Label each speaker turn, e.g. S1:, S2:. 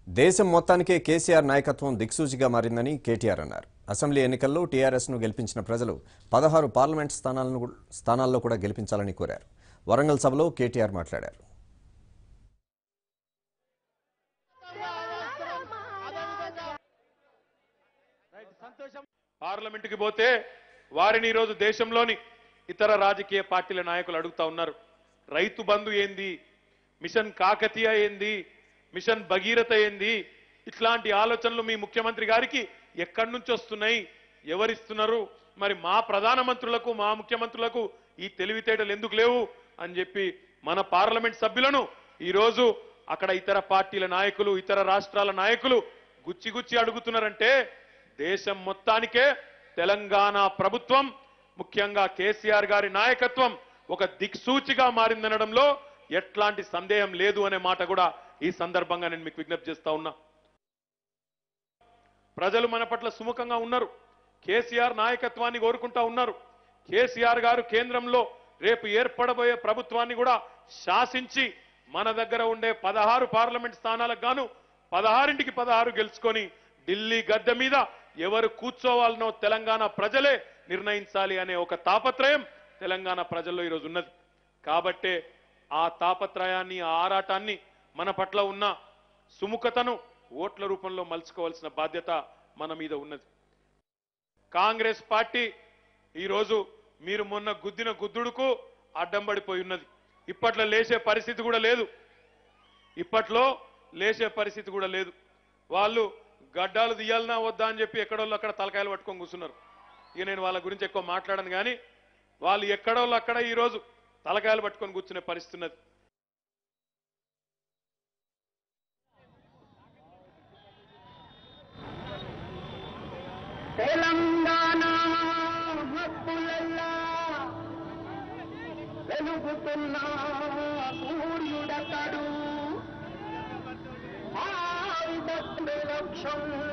S1: దేశం మొత్తానికే కేసీఆర్ నాయకత్వం దిక్సూచిగా మారిందని కేటీఆర్ అన్నారు అసెంబ్లీ ఎన్నికల్లో టీఆర్ఎస్ను గెలిపించిన ప్రజలు పదహారు పార్లమెంట్ స్థానాలను స్థానాల్లో కూడా గెలిపించాలని కోరారు వరంగల్ సభలో కేటీఆర్ మాట్లాడారు
S2: పార్లమెంటుకి పోతే వారిని ఈరోజు దేశంలోని ఇతర రాజకీయ పార్టీల నాయకులు అడుగుతా ఉన్నారు రైతు బంధు ఏంది మిషన్ కాకతీయ ఏంది మిషన్ భగీరథ ఏంది ఇట్లాంటి ఆలోచనలు మీ ముఖ్యమంత్రి గారికి ఎక్కడి నుంచి వస్తున్నాయి ఎవరిస్తున్నారు మరి మా ప్రధానమంత్రులకు మా ముఖ్యమంత్రులకు ఈ తెలివితేటలు ఎందుకు లేవు అని చెప్పి మన పార్లమెంట్ సభ్యులను ఈరోజు అక్కడ ఇతర పార్టీల నాయకులు ఇతర రాష్ట్రాల నాయకులు గుచ్చి గుచ్చి అడుగుతున్నారంటే దేశం మొత్తానికే తెలంగాణ ప్రభుత్వం ముఖ్యంగా కేసీఆర్ గారి నాయకత్వం ఒక దిక్సూచిగా మారిందనడంలో ఎట్లాంటి సందేహం లేదు అనే మాట కూడా ఈ సందర్భంగా నేను మీకు విజ్ఞప్తి చేస్తా ఉన్నా ప్రజలు మన పట్ల సుముఖంగా ఉన్నారు కేసీఆర్ నాయకత్వాన్ని కోరుకుంటా ఉన్నారు కేసీఆర్ గారు కేంద్రంలో రేపు ఏర్పడబోయే ప్రభుత్వాన్ని కూడా శాసించి మన దగ్గర ఉండే పదహారు పార్లమెంట్ స్థానాలకు గాను పదహారింటికి పదహారు గెలుచుకొని ఢిల్లీ గద్దె మీద ఎవరు కూర్చోవాలనో తెలంగాణ ప్రజలే నిర్ణయించాలి అనే ఒక తాపత్రయం తెలంగాణ ప్రజల్లో ఈరోజు ఉన్నది కాబట్టే ఆ తాపత్రయాన్ని ఆ ఆరాటాన్ని మన పట్ల ఉన్న సుముఖతను ఓట్ల రూపంలో మలుచుకోవాల్సిన బాధ్యత మన మీద ఉన్నది కాంగ్రెస్ పార్టీ ఈరోజు మీరు మొన్న గుద్దిన గుద్దుడుకు అడ్డం పడిపోయి ఉన్నది ఇప్పట్లో లేచే పరిస్థితి కూడా లేదు ఇప్పట్లో లేచే పరిస్థితి కూడా లేదు వాళ్ళు గడ్డాలు తీయాలనా వద్దా అని చెప్పి ఎక్కడోళ్ళు అక్కడ తలకాయలు పట్టుకొని కూర్చున్నారు ఇక నేను వాళ్ళ గురించి ఎక్కువ మాట్లాడను కానీ వాళ్ళు ఎక్కడోళ్ళు అక్కడ ఈరోజు తలకాయలు పట్టుకొని కూర్చునే పరిస్థితి ఉన్నది
S3: తెలంగాణ హక్కులల్లా వెలుగుతున్న సూర్యుడతడు ఆయుధ లక్ష్యం